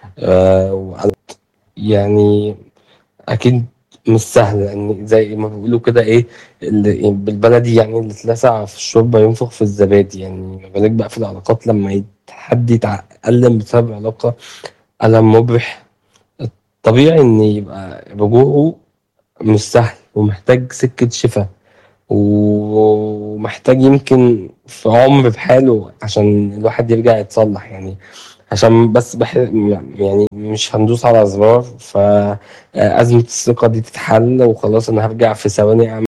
آآ يعني أكيد مش سهل لإن زي ما بيقولوا كده إيه اللي بالبلدي يعني اللي اتلسع في الشوربة ينفخ في الزبادي، يعني ما بالك بقى في العلاقات لمّا يت حد يتألم بسبب علاقة ألم مُبرِح، الطبيعي إن يبقى رجوعه مش سهل ومحتاج سكة شفا ومحتاج يمكن في عُمر بحاله عشان الواحد يرجع يتصلّح يعني عشان بس باح يعني مش هندوس على زرار ف أزمة الثقة دي تتحل وخلاص أنا هارجع في ثواني أعمل